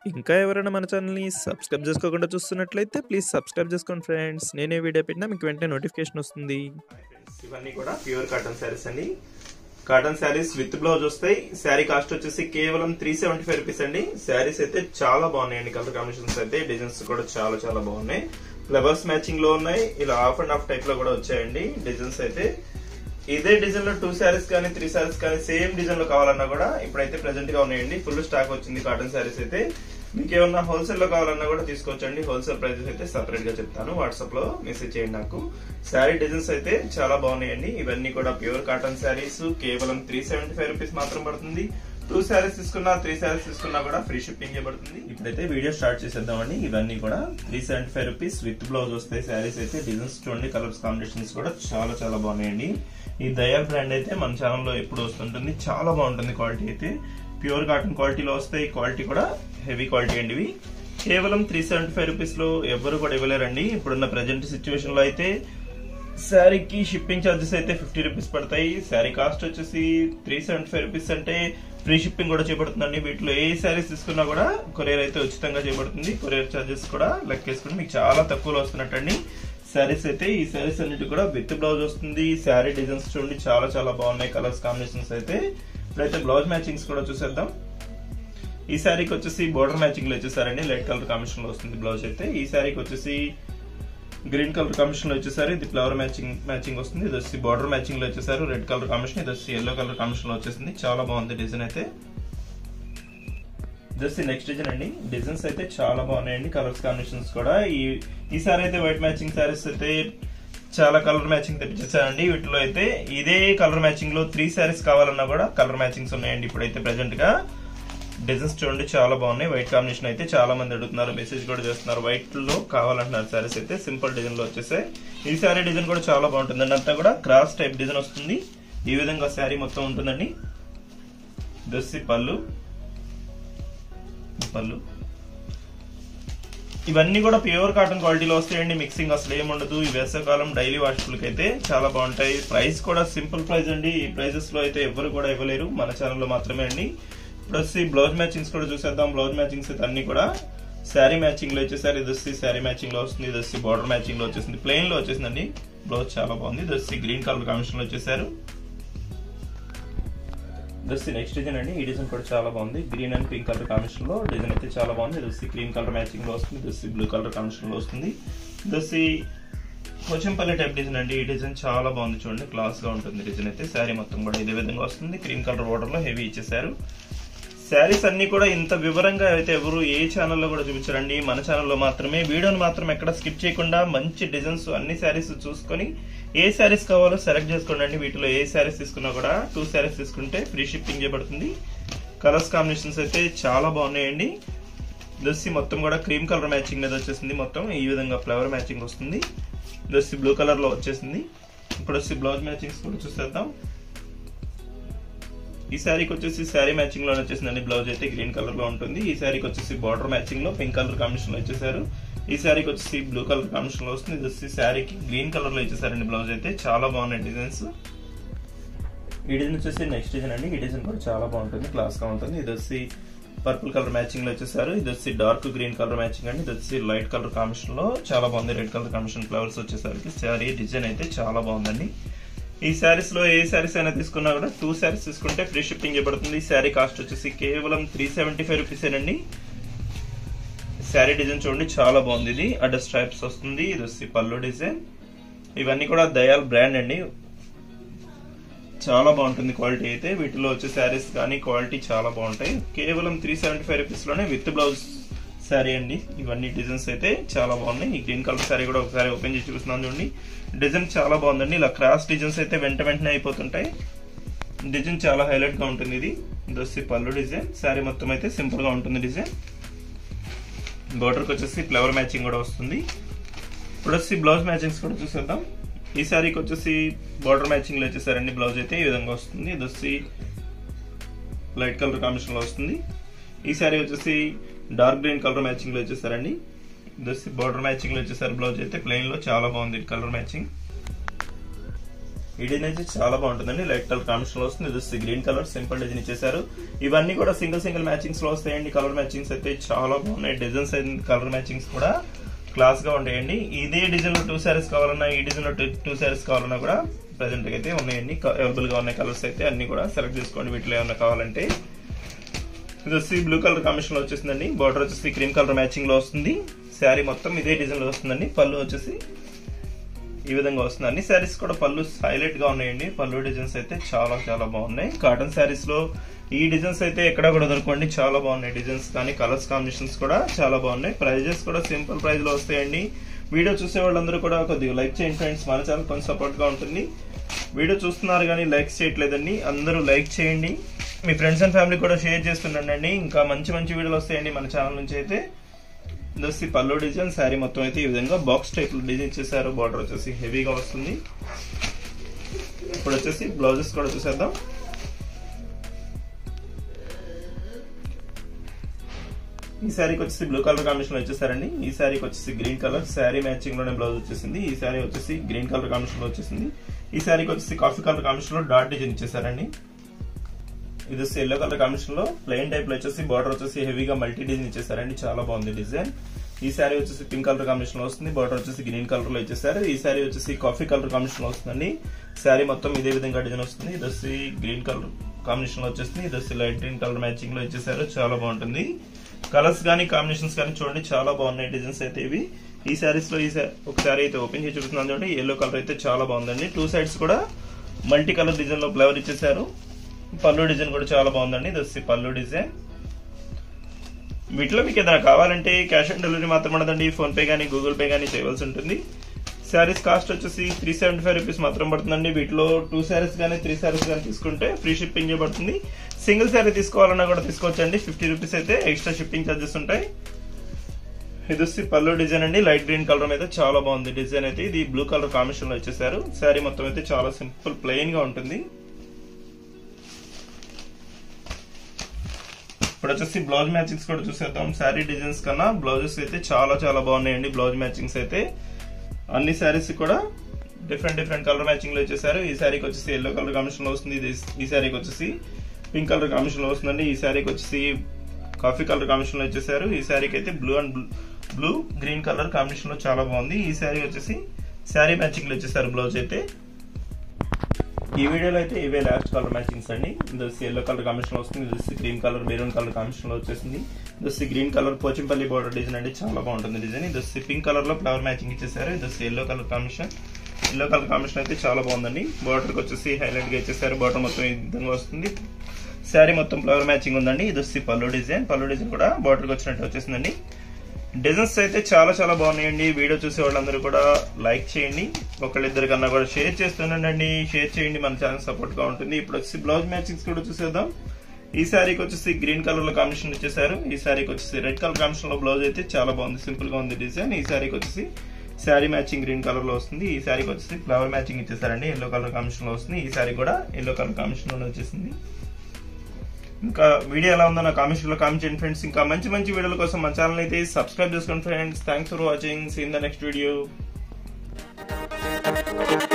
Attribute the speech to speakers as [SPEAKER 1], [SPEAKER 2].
[SPEAKER 1] ఇంకా ఎవరైనా మన ఛానల్‌ని సబ్స్క్రైబ్ చేసుకోకుండా చూస్తున్నట్లయితే ప్లీజ్ సబ్స్క్రైబ్ చేసుకోండి ఫ్రెండ్స్. నేనే వీడియో పెట్టినా మీకు వెంటనే నోటిఫికేషన్ వస్తుంది.
[SPEAKER 2] ఇవన్నీ కూడా ప్యూర్ కాటన్ శారీస్ అండి కాటన్ శారీస్ విత్ బ్లౌజ్ వస్తాయి శారీ కాస్ట్ వచ్చేసి కేవలం త్రీ సెవెంటీ ఫైవ్ రూపీస్ అండి శారీస్ అయితే చాలా బాగున్నాయండి కలర్ కాంబినేషన్స్ అయితే డిజైన్స్ కూడా చాలా చాలా బాగున్నాయి ఫ్లవర్స్ మ్యాచింగ్ లో ఉన్నాయి ఇలా ఆఫ్ అండ్ ఆఫ్ టైప్ లో కూడా వచ్చాయండి డిజైన్స్ అయితే ఇదే డిజైన్ లో టూ శారీస్ కానీ త్రీ శారీస్ కానీ సేమ్ డిజైన్ లో కావాలన్నా కూడా ఇప్పుడైతే ప్రెసెంట్ గా ఉన్నాయండి ఫుల్ స్టాక్ వచ్చింది కాటన్ శారీస్ అయితే మీకు ఏమన్నా హోల్సేల్ లో కావాలన్నా కూడా తీసుకోవచ్చండి హోల్సేల్ ప్రైజెస్ అయితే సపరేట్ గా చెప్తాను వాట్సాప్ లో మెసేజ్ చేయండి నాకు శారీ డిజైన్స్ అయితే చాలా బాగున్నాయండి ఇవన్నీ కూడా ప్యూర్ కాటన్ శారీస్ కేవలం త్రీ సెవెంటీ ఫైవ్ రూపీస్ మాత్రం పడుతుంది టూ శారీస్ తీసుకున్నా త్రీ శారీస్ తీసుకున్నా కూడా ఫ్రీ షిప్పింగ్ చేయబడుతుంది ఇప్పుడైతే వీడియో స్టార్ట్ చేసేద్దామండి ఇవన్నీ కూడా three seventy five rupees with blouse వస్తాయి శారీస్ అయితే డిజైన్స్ చూడండి కలర్స్ కాంబినేషన్స్ కూడా చాలా చాలా బాగున్నాయండి ఈ దయాల్ బ్రాండ్ అయితే మన ఛానల్లో ఎప్పుడు వస్తుంటుంది చాలా బాగుంటుంది క్వాలిటీ అయితే ప్యూర్ కాటన్ క్వాలిటీలో వస్తాయి క్వాలిటీ కూడా హెవీ క్వాలిటీ అండి ఇవి కేవలం త్రీ సెవెంటీ ఫైవ్ రూపీస్ లో ఎవరు కూడా ఇవ్వలేరండి ఇప్పుడున్న ప్రజెంట్ సిచ్యువేషన్ లో అయితే శారీకి షిప్పింగ్ ఛార్జెస్ అయితే ఫిఫ్టీ రూపీస్ పడతాయి శారీ కాస్ట్ వచ్చేసి త్రీ సెవెంటీ ఫైవ్ రూపీస్ అంటే ఫ్రీ షిప్పింగ్ కూడా చేయబడుతుందండి వీటిలో ఏ శారీస్ తీసుకున్నా కూడా కొరియర్ అయితే ఉచితంగా చేయబడుతుంది కొరియర్ ఛార్జెస్ కూడా లెక్కేసుకుని మీకు చాలా తక్కువలో వస్తున్నట్టండి శారీస్ అయితే ఈ శారీస్ అన్నిటి కూడా విత్ బ్లౌజ్ వస్తుంది శారీ డిజైన్స్ చూడండి చాలా చాలా బాగున్నాయి కలర్స్ కాంబినేషన్స్ అయితే ఇప్పుడైతే బ్లౌజ్ మ్యాచింగ్స్ కూడా చూసేద్దాం ఈ శారీకి వచ్చేసి బోర్డర్ మ్యాచింగ్ లో వచ్చేసారండి లైట్ కలర్ కాంబినేషన్ లో వస్తుంది బ్లౌజ్ అయితే ఈ శారీకి వచ్చేసి గ్రీన్ కలర్ కాంబినేషన్ లో వచ్చేసారు ఇది ఫ్లవర్ మ్యాచింగ్ మ్యాచింగ్ వస్తుంది ఇది వచ్చి బార్డర్ మ్యాచింగ్ లో వచ్చేసారు రెడ్ కలర్ కాంబినేషన్ ఇది వచ్చి ఎల్లో కలర్ కాంబినేషన్ లో వచ్చేసింది చాలా బాగుంది డిజైన్ అయితే జస్ట్ నెక్స్ట్ డిజైన్ అండి డిజైన్స్ అయితే చాలా బాగున్నాయండి కలర్స్ కాంబినేషన్స్ కూడా ఈ ఈసారి అయితే వైట్ మ్యాచింగ్ సారీస్ అయితే చాలా కలర్ మ్యాచింగ్ తెప్పించేసారండి వీటిలో అయితే ఇదే కలర్ మ్యాచింగ్ లో త్రీ శారీస్ కావాలన్నా కూడా కలర్ మ్యాచింగ్స్ ఉన్నాయండి ఇప్పుడైతే ప్రెసెంట్ గా డిజైన్స్ చూడండి చాలా బాగున్నాయి వైట్ కాంబినేషన్ అయితే చాలా మంది అడుగుతున్నారు మెసేజ్ కూడా చేస్తున్నారు వైట్ లో కావాలంటున్నారు సారీస్ అయితే సింపుల్ డిజైన్ లో వచ్చేసాయి ఈ శారీ డిజైన్ కూడా చాలా బాగుంటుందండి అంతా కూడా క్రాస్ టైప్ డిజైన్ వస్తుంది ఈ విధంగా శారీ మొత్తం ఉంటుందండి దస్సి పళ్ళు పళ్ళు ఇవన్నీ కూడా ప్యూర్ కాటన్ క్వాలిటీలో వస్తాయండి మిక్సింగ్ అసలు ఏముండదు ఈ వేసవకాలం డైలీ వాష్ఫుల్కి అయితే చాలా బాగుంటాయి ప్రైస్ కూడా సింపుల్ ప్రైస్ అండి ఈ ప్రైజెస్ లో అయితే ఎవరు కూడా ఇవ్వలేరు మన ఛానల్లో మాత్రమే అండి ఇప్పుడు వచ్చి బ్లౌజ్ మ్యాచింగ్స్ కూడా చూసేద్దాం బ్లౌజ్ మ్యాచింగ్స్ అయితే అన్ని కూడా శారీ మ్యాచింగ్ లో వచ్చేసారి ఇది వచ్చి శారీ మ్యాచింగ్ లో వస్తుంది ఇది వచ్చి బార్డర్ మ్యాచింగ్ లో వచ్చేసింది ప్లెయిన్ లో వచ్చేసిందండి బ్లౌజ్ చాలా బాగుంది ఇది వచ్చి గ్రీన్ కలర్ కాంబినేషన్ లో వచ్చేసారు దస్ నెక్స్ట్ డిజైన్ అండి ఈ డిజైన్ కూడా చాలా బాగుంది green and pink colour combination లో డిజైన్ అయితే చాలా బాగుంది దస్ క్రీమ్ కలర్ మ్యాచింగ్ లో వస్తుంది దస్ బ్లూ కలర్ కాంబినేషన్ లో వస్తుంది దస్ పోచంపల్లి టైప్ డిజైన్ అండి ఈ డిజైన్ చాలా బాగుంది చూడండి క్లాస్ గా ఉంటుంది డిజైన్ అయితే శారీ మొత్తం కూడా ఇదే విధంగా వస్తుంది క్రీమ్ కలర్ బోర్డర్ లో హెవీ ఇచ్చేసారు శారీస్ అన్ని కూడా ఇంత వివరంగా అయితే ఎవరు ఏ ఛానల్లో కూడా చూపించారండి మన ఛానల్లో మాత్రమే వీడియోని మాత్రం ఎక్కడ స్కిప్ చేయకుండా మంచి డిజైన్స్ అన్ని శారీస్ చూసుకొని ఏ శారీస్ కావాలో సెలెక్ట్ చేసుకోండి అండి వీటిలో ఏ శారీస్ తీసుకున్నా కూడా టూ శారీస్ తీసుకుంటే ఫ్రీ షిప్పింగ్ చేయబడుతుంది కలర్స్ కాంబినేషన్స్ అయితే చాలా బాగున్నాయండి దస్సి మొత్తం కూడా క్రీమ్ కలర్ మ్యాచింగ్ మీద వచ్చేసింది మొత్తం ఈ విధంగా ఫ్లవర్ మ్యాచింగ్ వస్తుంది దస్సి బ్లూ కలర్ లో వచ్చేసింది ఇప్పుడు వచ్చి బ్లౌజ్ మ్యాచింగ్స్ కూడా చూసేద్దాం ఈ శారీకి వచ్చేసి శారీ మ్యాచింగ్ లో వచ్చేసిందండి బ్లౌజ్ అయితే గ్రీన్ కలర్ లో ఉంటుంది ఈ శారీకి వచ్చేసి బార్డర్ మ్యాచింగ్ లో పింక్ కలర్ కాంబినేషన్ లో వచ్చేసారు ఈ శారీకి వచ్చేసి బ్లూ కలర్ కాంబినేషన్ లో వస్తుంది ఇది వచ్చి శారీకి గ్రీన్ కలర్ లో ఇచ్చేసారండి బ్లౌజ్ అయితే చాలా బాగున్నాయి డిజైన్స్ ఈ డిజైన్ వచ్చేసి నెక్స్ట్ డిజైన్ అండి ఈ డిజైన్ కూడా చాలా బాగుంటుంది క్లాస్ గా ఉంటుంది ఇది వచ్చి పర్పుల్ కలర్ మ్యాచింగ్ లో వచ్చేసారు ఇది వచ్చి డార్క్ గ్రీన్ కలర్ మ్యాచింగ్ అండి ఇది వచ్చి లైట్ కలర్ కాంబినేషన్ లో చాలా బాగుంది రెడ్ కలర్ కాంబినేషన్ ఫ్లవర్స్ వచ్చేసరికి శారీ డిజైన్ అయితే చాలా బాగుందండి ఈ శారీస్ లో ఏ శారీస్ అయినా తీసుకున్నా కూడా టూ శారీస్ తీసుకుంటే ఫ్రీ షిప్పింగ్ చేయబడుతుంది ఈ శారీ కాస్ట్ వచ్చేసి కేవలం త్రీ సెవెంటీ ఫైవ్ రూపీస్ ఏనండి శారీ డిజైన్ చూడండి చాలా బాగుంది ఇది అడ్డ స్ట్రైప్స్ వస్తుంది ఇది వచ్చి పళ్ళు డిజైన్ ఇవన్నీ కూడా దయాల్ బ్రాండ్ అండి చాలా బాగుంటుంది క్వాలిటీ అయితే వీటిలో వచ్చే శారీస్ కానీ క్వాలిటీ చాలా బాగుంటాయి కేవలం త్రీ సెవెంటీ ఫైవ్ రూపీస్ లోనే విత్ బ్లౌజ్ శారీ అండి ఇవన్నీ డిజైన్స్ అయితే చాలా బాగున్నాయి ఈ గ్రీన్ కలర్ శారీ కూడా ఒకసారి ఓపెన్ చేసి చూస్తున్నాను చూడండి డిజైన్ చాలా బాగుందండి ఇలా క్రాస్ డిజైన్స్ అయితే వెంట వెంటనే అయిపోతుంటాయి డిజైన్ చాలా హైలైట్ గా ఉంటుంది ఇది దొస్సి పళ్ళు డిజైన్ శారీ మొత్తం అయితే సింపుల్ గా ఉంటుంది డిజైన్ బోర్డర్కి వచ్చేసి ఫ్లవర్ మ్యాచింగ్ కూడా వస్తుంది ఇప్పుడు వచ్చి బ్లౌజ్ మ్యాచింగ్స్ కూడా చూసేద్దాం ఈ శారీకి వచ్చేసి బార్డర్ మ్యాచింగ్ లో వచ్చేసారండి బ్లౌజ్ అయితే ఈ విధంగా వస్తుంది ఇది వచ్చి లైట్ కలర్ కాంబినేషన్ లో వస్తుంది ఈ శారీ వచ్చేసి డార్క్ గ్రీన్ కలర్ మ్యాచింగ్ లో వచ్చేసారండి ఇది వచ్చి బార్డర్ మ్యాచింగ్ లో వచ్చేసారు బ్లౌజ్ అయితే ప్లెయిన్ లో చాలా బాగుంది కలర్ మ్యాచింగ్ ఈ డిజైన్ అయితే చాలా బాగుంటుందండి లైట్ కలర్ కాంబినేషన్ లో వస్తుంది ఇది వచ్చి గ్రీన్ కలర్ సింపుల్ డిజైన్ ఇచ్చేసారు ఇవన్నీ కూడా సింగిల్ సింగిల్ మ్యాచింగ్స్ లో వస్తాయండి కలర్ మ్యాచింగ్స్ అయితే చాలా బాగున్నాయి డిజైన్స్ కలర్ మ్యాచింగ్స్ కూడా క్లాస్ గా ఉంటాయండి ఇదే డిజైన్ లో టూ సారీస్ కావాలన్నా ఈ డిజైన్ లో టూ సారీస్ కావాలన్నా కూడా ప్రెసెంట్ అయితే ఉన్నాయండి అవైలబుల్ గా ఉన్నాయి కలర్స్ అయితే అన్ని కూడా సెలెక్ట్ చేసుకోండి వీటిలో ఏమైనా కావాలంటే ఇది వచ్చి బ్లూ కలర్ కాంబినేషన్ లో వచ్చేసిందండి బార్డర్ వచ్చేసి క్రీమ్ కలర్ మ్యాచింగ్ లో వస్తుంది శారీ మొత్తం ఇదే డిజైన్ లో వస్తుందండి పళ్ళు వచ్చేసి ఈ విధంగా వస్తుంది అన్ని శారీస్ కూడా పళ్ళు హైలైట్ గా ఉన్నాయండి పళ్ళు డిజైన్స్ అయితే చాలా చాలా బాగున్నాయి కాటన్ శారీస్ లో ఈ డిజైన్స్ అయితే ఎక్కడ కూడా దొరకండి చాలా బాగున్నాయి డిజైన్స్ కానీ కలర్స్ కాంబినేషన్స్ కూడా చాలా బాగున్నాయి ప్రైజెస్ కూడా సింపుల్ ప్రైస్ లో వస్తాయండి వీడియో చూసే వాళ్ళందరూ కూడా కొద్దిగా లైక్ చేయండి ఫ్రెండ్స్ మన ఛానల్ కొంచెం సపోర్ట్ గా ఉంటుంది వీడియో చూస్తున్నారు కానీ లైక్ చేయట్లేదండి అందరూ లైక్ చేయండి మీ ఫ్రెండ్స్ అండ్ ఫ్యామిలీ కూడా షేర్ చేస్తుండండి ఇంకా మంచి మంచి వీడియోలు వస్తాయండి మన ఛానల్ నుంచి అయితే దోసి పల్లో డిజైన్ శారీ మొత్తం అయితే ఈ విధంగా బాక్స్ టైప్ డిజైన్ చేశారు బార్డర్ వచ్చేసి హెవీగా వస్తుంది ఇప్పుడు వచ్చేసి బ్లౌజెస్ కూడా చూసేద్దాం ఈ శారీకి వచ్చేసి బ్లూ కలర్ కాంబినేషన్ లో వచ్చేసారండి ఈ శారీకి వచ్చేసి గ్రీన్ కలర్ శారీ మ్యాచింగ్ లోనే బ్లౌజ్ వచ్చేసింది ఈ శారీ వచ్చేసి గ్రీన్ కలర్ కాంబినేషన్ లో వచ్చేసింది ఈ శారీకి వచ్చేసి కాఫీ కలర్ కాంబినేషన్ లో డాట్ డిజైన్ ఇచ్చేసారండి ఇది వచ్చి ఎల్లో కలర్ కాంబినేషన్ లో ప్లెయిన్ టైప్ లో వచ్చేసి బార్డర్ వచ్చేసి హెవీగా మల్టీ డిజైన్ ఇచ్చేసారండి చాలా బాగుంది డిజైన్ ఈ శారీ వచ్చేసి పింక్ కలర్ కాంబినేషన్ లో వస్తుంది బార్డర్ వచ్చేసి గ్రీన్ కలర్ లో ఇచ్చేసారు ఈ శారీ వచ్చేసి కాఫీ కలర్ కాంబినేషన్ లో వస్తుందండి శారీ మొత్తం ఇదే విధంగా డిజైన్ వస్తుంది ఇది వచ్చి గ్రీన్ కలర్ కాంబినేషన్ లో వచ్చేసింది ఇది వచ్చి లైట్ గ్రీన్ కలర్ మ్యాచింగ్ లో ఇచ్చేసారు చాలా బాగుంటుంది కలర్స్ కానీ కాంబినేషన్స్ కానీ చూడండి చాలా బాగున్నాయి డిజైన్స్ అయితే ఇవి ఈ శారీస్ లో ఈ ఒక శారీ అయితే ఓపెన్ చేసి చూపిస్తున్నాను చూడండి ఎల్లో కలర్ అయితే చాలా బాగుందండి టూ సైడ్స్ కూడా మల్టీ కలర్ డిజైన్ లో ఫ్లవర్ ఇచ్చేసారు పళ్ళు డిజైన్ కూడా చాలా బాగుందండి ఇది వచ్చి పళ్ళు డిజైన్ వీటిలో మీకు ఏదైనా కావాలంటే క్యాష్ ఆన్ డెలివరీ మాత్రం ఉండదండి ఫోన్ పే కానీ గూగుల్ పే కానీ చేయవలసి ఉంటుంది శారీస్ కాస్ట్ వచ్చేసి త్రీ సెవెంటీ ఫైవ్ రూపీస్ మాత్రం పడుతుందండి వీటిలో టూ శారీస్ కానీ త్రీ శారీస్ కానీ తీసుకుంటే ఫ్రీ షిప్పింగ్ చేయబడుతుంది సింగిల్ శారీ తీసుకోవాలన్నా కూడా తీసుకోవచ్చండి ఫిఫ్టీ రూపీస్ అయితే ఎక్స్ట్రా షిప్పింగ్ ఛార్జెస్ ఉంటాయి ఇది వచ్చి పళ్ళు డిజైన్ అండి లైట్ గ్రీన్ కలర్ మీద చాలా బాగుంది డిజైన్ అయితే ఇది బ్లూ కలర్ కాంబినేషన్ లో వచ్చేసారు శారీ మొత్తం అయితే చాలా సింపుల్ ప్లెయిన్ గా ఉంటుంది ఇప్పుడు వచ్చేసి బ్లౌజ్ మ్యాచింగ్స్ కూడా చూసేద్దాం శారీ డిజైన్స్ కన్నా బ్లౌజెస్ అయితే చాలా చాలా బాగున్నాయండి బ్లౌజ్ మ్యాచింగ్స్ అయితే అన్ని శారీస్ కూడా డిఫరెంట్ డిఫరెంట్ కలర్ మ్యాచింగ్ లో వచ్చేసారు ఈ శారీకి వచ్చేసి ఎల్లో కలర్ కాంబినేషన్ లో వస్తుంది ఈ శారీకి వచ్చేసి పింక్ కలర్ కాంబినేషన్ లో వస్తుందండి ఈ శారీకి వచ్చేసి కాఫీ కలర్ కాంబినేషన్ లో వచ్చేసారు ఈ శారీకి అయితే blue and blue green colour combination లో చాలా బాగుంది ఈ శారీ వచ్చేసి శారీ మ్యాచింగ్ లో వచ్చేసారు బ్లౌజ్ అయితే ఈ వీడియోలో అయితే ఇవే లాస్ట్ కలర్ మ్యాచింగ్స్ అండి ఇది ఎల్లో కలర్ కాంబినేషన్ వస్తుంది ఇది cream colour maroon colour combination లో వచ్చేసింది ఇది green colour Pochampally border design అండి చాలా బాగుంటుంది డిజైన్ ఇది పింక్ కలర్ లో ఫ్లవర్ మ్యాచింగ్ ఇచ్చేసారు ఇది yellow colour combination yellow colour combination అయితే చాలా బాగుందండి బార్డర్ కి వచ్చేసి హైలైట్ గా ఇచ్చేసారు బార్డర్ మొత్తం ఈ విధంగా వస్తుంది శారీ మొత్తం ఫ్లవర్ మ్యాచింగ్ ఉందండి ఇది వచ్చి పళ్ళు డిజైన్ పళ్ళు డిజైన్ కూడా బార్డర్ కి వచ్చినట్టు వచ్చేసిందండి డిజైన్స్ అయితే చాలా చాలా బాగున్నాయండి వీడియో చూసే వాళ్ళందరూ కూడా లైక్ చేయండి ఒకళ్ళిద్దరి కన్నా కూడా షేర్ చేస్తుండండి షేర్ చేయండి మన ఛానల్ సపోర్ట్ గా ఉంటుంది ఇప్పుడు వచ్చి బ్లౌజ్ మ్యాచింగ్స్ కూడా చూసేద్దాం ఈ శారీకి వచ్చేసి గ్రీన్ కలర్ లో కాంబినేషన్ ఇచ్చేసారు ఈ శారీకి వచ్చేసి రెడ్ కలర్ కాంబినేషన్ లో బ్లౌజ్ అయితే చాలా బాగుంది సింపుల్ గా ఉంది డిజైన్ ఈ శారీకి వచ్చేసి శారీ మ్యాచింగ్ గ్రీన్ కలర్ లో వస్తుంది ఈ శారీకి వచ్చేసి ఫ్లవర్ మ్యాచింగ్ ఇచ్చేసారండి ఎల్లో కలర్ కాంబినేషన్ లో వస్తుంది ఈ శారీ కూడా ఎల్లో కలర్ కాంబినేషన్ లో వచ్చేసింది ఇంకా వీడియో ఎలా ఉందో నా కామెంట్స్ లో కామెంట్ చేయండి ఫ్రెండ్స్ ఇంకా మంచి మంచి వీడియోల కోసం మన ఛానల్ అయితే సబ్స్క్రైబ్ చేసుకోండి friends thanks for watching seen the next video